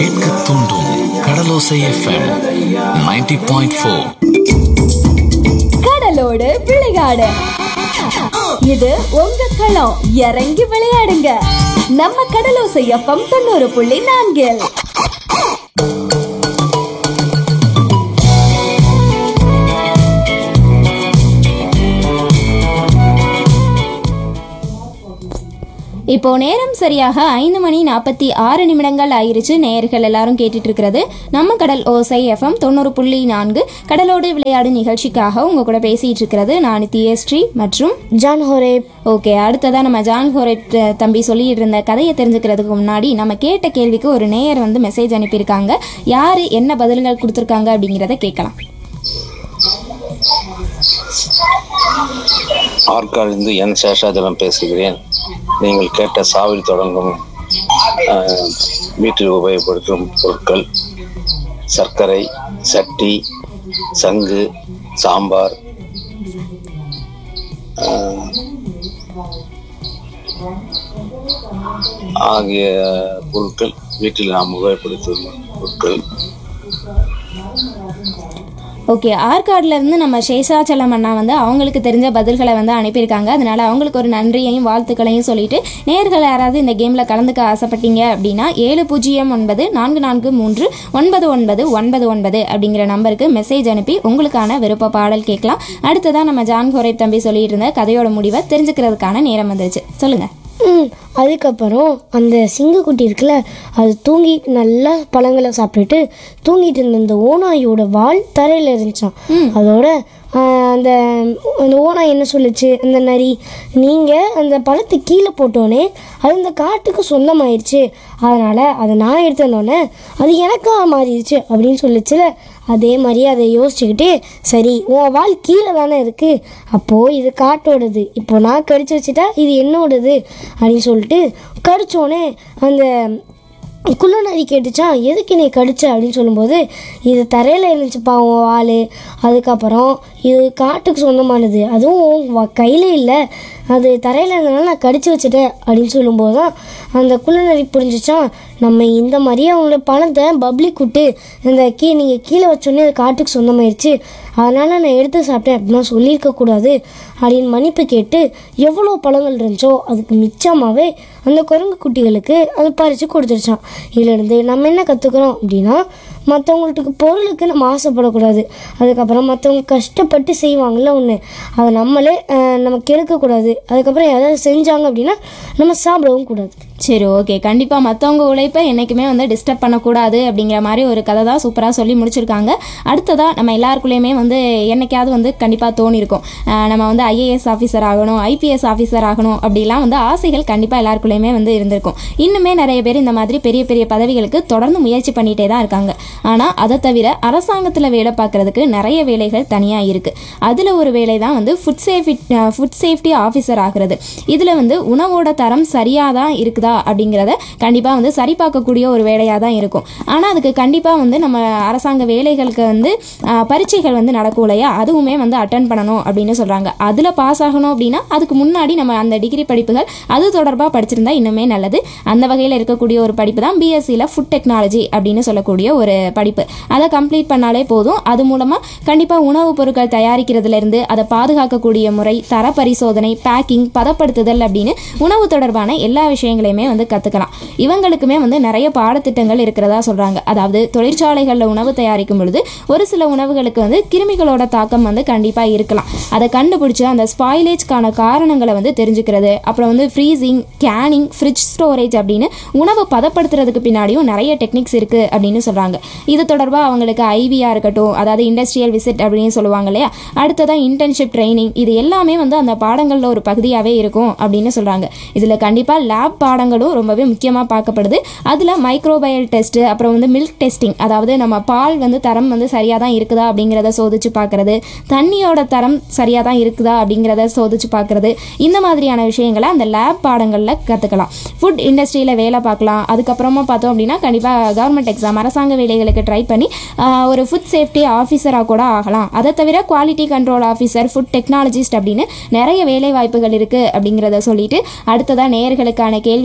கேட்க தூண்டும் கடலோசை FM 90.4 point four கடலோடு விளையாடு இது உங்க களம் இறங்கி விளையாடுங்க நம்ம கடலோசை எஃப்எம் தொண்ணூறு புள்ளி நான்கில் இப்போ நேரம் சரியாக ஐந்து மணி நாற்பத்தி ஆறு நிமிடங்கள் ஆயிருச்சு நேயர்கள் எல்லாரும் கேட்டுட்டு இருக்கிறது நம்ம கடல் ஓசை எஃப்எம் தொண்ணூறு புள்ளி நான்கு கடலோடு விளையாடு நிகழ்ச்சிக்காக உங்க கூட பேசிட்டு இருக்கிறது நான் தியஸ்ரீ மற்றும் ஜான் ஹோரேப் ஓகே அடுத்ததா நம்ம ஜான் ஹோரேட் த- தம்பி சொல்லிட்டு இருந்த கதையை தெரிஞ்சுக்கிறதுக்கு முன்னாடி நம்ம கேட்ட கேள்விக்கு ஒரு நேயர் வந்து மெசேஜ் அனுப்பியிருக்காங்க யாரு என்ன பதில்கள் கொடுத்துருக்காங்க அப்படிங்கிறத கேட்கலாம் ஆற்காலிருந்து என் சேஷாஜலம் பேசுகிறேன் நீங்கள் கேட்ட சாவில் தொடங்கும் ஆஹ், வீட்டில் உபயோகப்படுத்தும் பொருட்கள் சர்க்கரை சட்டி சங்கு சாம்பார் ஆஹ், ஆகிய பொருட்கள் வீட்டில் நாம் உபயோகப்படுத்தும் பொருட்கள் ஓகே ஆற்காடுல இருந்து நம்ம சேஷாச்சலம் அண்ணா வந்து அவங்களுக்கு தெரிஞ்ச பதில்களை வந்து அனுப்பியிருக்காங்க அதனால அவங்களுக்கு ஒரு நன்றியையும் வாழ்த்துக்களையும் சொல்லிட்டு நேர்கள் யாராவது இந்த கேம்ல கலந்துக்க ஆசைப்பட்டீங்க அப்படின்னா ஏழு பூஜ்ஜியம் ஒன்பது நான்கு நான்கு மூன்று ஒன்பது ஒன்பது ஒன்பது ஒன்பது அப்படிங்கிற நம்பருக்கு மெசேஜ் அனுப்பி உங்களுக்கான விருப்ப பாடல் கேட்கலாம் அடுத்ததான் நம்ம ஜான் கோரேப் தம்பி சொல்லிட்டு இருந்த கதையோட முடிவை தெரிஞ்சுக்கிறதுக்கான நேரம் வந்துருச்சு சொல்லுங்க ம் அதுக்கப்புறம் அந்த சிங்கக்குட்டி இருக்குல்ல அது தூங்கி நல்லா பழங்களை சாப்பிட்டுட்டு தூங்கிட்டு இருந்த இந்த ஓநாயோட வால் தரையில் இருந்துச்சான் அதோட ஆஹ், அந்த அந்த ஓனாய் என்ன சொல்லுச்சு அந்த நரி நீங்கள் அந்த பழத்தை கீழே போட்டோன்னே அது இந்த காட்டுக்கு சொந்தமாயிருச்சு அதனால் அதை நான் எடுத்தனோடனே அது எனக்காக மாறிடுச்சு அப்படின்னு சொல்லுச்சுல அதே மாதிரி அதை யோசிச்சுக்கிட்டு சரி உன் வால் கீழே தானே இருக்குது அப்போது இது காட்டோடது இப்போ நான் கடிச்சு வச்சுட்டா இது என்னோடது அப்படின்னு சொல்லிட்டு கடிச்சோடனே அந்த குள்ள நரி கேட்டுச்சான் எதுக்கு நீ கடிச்ச அப்படின்னு சொல்லும்போது இது தரையில் இருந்துச்சுப்பா உன் வால் அதுக்கப்புறம் இது காட்டுக்கு சொந்தமானது அதுவும் கையில் இல்லை அது தரையில் இருந்தனால நான் கடிச்சு வச்சுட்டேன் அப்படின்னு சொல்லும்போது தான் அந்த குள்ள நரி புரிஞ்சிச்சான் நம்ம இந்த மாதிரியே அவங்களோட பணத்தை பப்ளிக் விட்டு இந்த கீ நீங்கள் கீழே வச்சோடனே அது காட்டுக்கு சொந்தமாயிருச்சு அதனால் நான் எடுத்து சாப்பிட்டேன் அப்படின்னா சொல்லியிருக்க கூடாது அப்படின்னு மன்னிப்பு கேட்டு எவ்வளோ பழங்கள் இருந்துச்சோ அதுக்கு மிச்சமாகவே அந்த குரங்கு குட்டிகளுக்கு அது பறித்து கொடுத்துருச்சான் இதுலேருந்து நம்ம என்ன கற்றுக்குறோம் அப்படின்னா மற்றவங்களுக்கு பொருளுக்கு நம்ம ஆசைப்படக்கூடாது அதுக்கப்புறம் மற்றவங்க கஷ்டப்பட்டு செய்வாங்கள்ல ஒன்று அதை நம்மளே அஹ், நம்ம கெடுக்கக்கூடாது அதுக்கப்புறம் யாராவது செஞ்சாங்க அப்படின்னா நம்ம சாப்பிடவும் கூடாது சரி ஓகே கண்டிப்பாக மற்றவங்க உழைப்பை என்றைக்குமே வந்து டிஸ்டர்ப் பண்ணக்கூடாது அப்படிங்கிற மாதிரி ஒரு கதை தான் சூப்பராக சொல்லி முடிச்சிருக்காங்க அடுத்ததாக நம்ம எல்லாருக்குள்ளேயுமே வந்து என்னைக்காவது வந்து கண்டிப்பாக தோணியிருக்கும் அஹ் நம்ம வந்து ஐஏஎஸ் ஆஃபீஸர் ஆகணும் ஐபிஎஸ் ஆஃபீஸர் ஆகணும் அப்படிலாம் வந்து ஆசைகள் கண்டிப்பாக எல்லாருக்குள்ளேயுமே வந்து இருந்திருக்கும் இன்னுமே நிறைய பேர் இந்த மாதிரி பெரிய பெரிய பதவிகளுக்கு தொடர்ந்து முயற்சி பண்ணிகிட்டே தான் இருக்காங்க ஆனால் அதை தவிர அரசாங்கத்தில் வேலை பார்க்குறதுக்கு நிறைய வேலைகள் தனியாக இருக்குது அதில் ஒரு வேலை தான் வந்து food safe food safety officer ஆகிறது இதில் வந்து உணவோட தரம் சரியாக தான் இருக்குதா அப்படிங்கிறத கண்டிப்பாக வந்து சரி பார்க்கக்கூடிய ஒரு வேலையாக தான் இருக்கும் ஆனால் அதுக்கு கண்டிப்பாக வந்து நம்ம அரசாங்க வேலைகளுக்கு வந்து ஆஹ், பரீட்சைகள் வந்து நடக்கும் இல்லையா அதுவுமே வந்து அட்டன் பண்ணணும் அப்படின்னு சொல்கிறாங்க அதில் பாஸ் ஆகணும் அப்படின்னா அதுக்கு முன்னாடி நம்ம அந்த டிகிரி படிப்புகள் அது தொடர்பாக படிச்சிருந்தா இன்னுமே நல்லது அந்த வகையில் இருக்கக்கூடிய ஒரு படிப்பு தான் பிஎஸ்சியில் ஃபுட் டெக்னாலஜி அப்படின்னு சொல்லக்கூடிய ஒரு படிப்பு அதை கம்ப்ளீட் பண்ணாலே போதும் அது மூலமாக கண்டிப்பாக உணவுப் பொருட்கள் தயாரிக்கிறதுலேருந்து அதை பாதுகாக்கக்கூடிய முறை தர பரிசோதனை பேக்கிங் பதப்படுத்துதல் அப்படின்னு உணவு தொடர்பான எல்லா விஷயங்களையுமே வந்து கற்றுக்கலாம் இவங்களுக்குமே வந்து நிறைய பாடத்திட்டங்கள் இருக்கிறதா சொல்கிறாங்க அதாவது தொழிற்சாலைகளில் உணவு தயாரிக்கும் பொழுது ஒரு சில உணவுகளுக்கு வந்து கிருமிகளோட தாக்கம் வந்து கண்டிப்பாக இருக்கலாம் அதை கண்டுபிடிச்சு அந்த ஸ்பாயிலேஜ்க்கான காரணங்களை வந்து தெரிஞ்சுக்கிறது அப்புறம் வந்து ஃப்ரீசிங் கேனிங் ஃப்ரிட்ஜ் ஸ்டோரேஜ் அப்படின்னு உணவு பதப்படுத்துறதுக்கு பின்னாடியும் நிறைய டெக்னிக்ஸ் இருக்குது அப்படின்னு சொல்கிறாங்க இது தொடர்பாக அவங்களுக்கு ஐவியாக இருக்கட்டும் அதாவது இண்டஸ்ட்ரியல் விசிட் அப்படின்னு சொல்லுவாங்க இல்லையா அடுத்ததான் இன்டர்ன்ஷிப் ட்ரைனிங் இது எல்லாமே வந்து அந்த பாடங்களில் ஒரு பகுதியாகவே இருக்கும் அப்படின்னு சொல்கிறாங்க இதில் கண்டிப்பாக லேப் பாடங்களும் ரொம்பவே முக்கியமாக பார்க்கப்படுது அதில் மைக்ரோபயல் டெஸ்ட்டு அப்புறம் வந்து மில்க் டெஸ்டிங் அதாவது நம்ம பால் வந்து தரம் வந்து சரியாக தான் இருக்குதா அப்படிங்கிறத சோதிச்சு பார்க்குறது தண்ணியோட தரம் சரியாக தான் இருக்குதா அப்படிங்கிறத சோதிச்சு பார்க்குறது இந்த மாதிரியான விஷயங்களை அந்த லேப் பாடங்களில் கற்றுக்கலாம் ஃபுட் இண்டஸ்ட்ரியில் வேலை பார்க்கலாம் அதுக்கப்புறமா பார்த்தோம் அப்படின்னா கண்டிப்பாக கவர்மெண்ட் எக்ஸாம் அரசாங்க வேலைகளுக்கு ட்ரை பண்ணி ஆஹ், ஒரு ஃபுட் சேஃப்டி ஆஃபீஸராக கூட ஆகலாம் அதை தவிர quality control officer food technologist அப்படின்னு நிறைய வேலை வாய்ப்புகள் இருக்குது அப்படிங்கிறத சொல்லிட்டு அடுத்ததாக நேயர்களுக்கான கேள்வி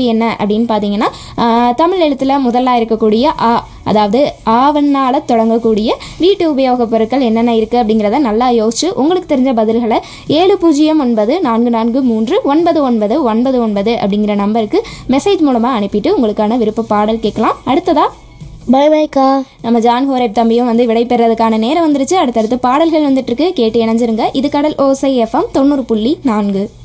என்ன அப்படின்னு பார்த்தீங்கன்னா ஆஹ், தமிழ் எழுத்தில் முதல்ல இருக்கக்கூடிய ஆ அதாவது ஆவண்ணால் தொடங்கக்கூடிய வீட்டு உபயோகப் பொருட்கள் என்னென்ன இருக்குது அப்படிங்கிறத நல்லா யோசிச்சு உங்களுக்கு தெரிஞ்ச பதில்களை ஏழு பூஜ்ஜியம் ஒன்பது நான்கு நான்கு மூன்று ஒன்பது ஒன்பது ஒன்பது ஒன்பது அப்படிங்கிற நம்பருக்கு மெசேஜ் மூலமாக அனுப்பிட்டு உங்களுக்கான விருப்ப பாடல் கேட்கலாம் அடுத்ததா பை பைக்கா நம்ம ஜான் ஹோரேப் தம்பியும் வந்து விடைபெறதுக்கான நேரம் வந்துருச்சு அடுத்தடுத்து பாடல்கள் வந்துட்டு இருக்கு கேட்டு இணைஞ்சிருங்க இது கடல் ஓசை எஃப்எம் தொண்ணூறு புள்ளி நான்கு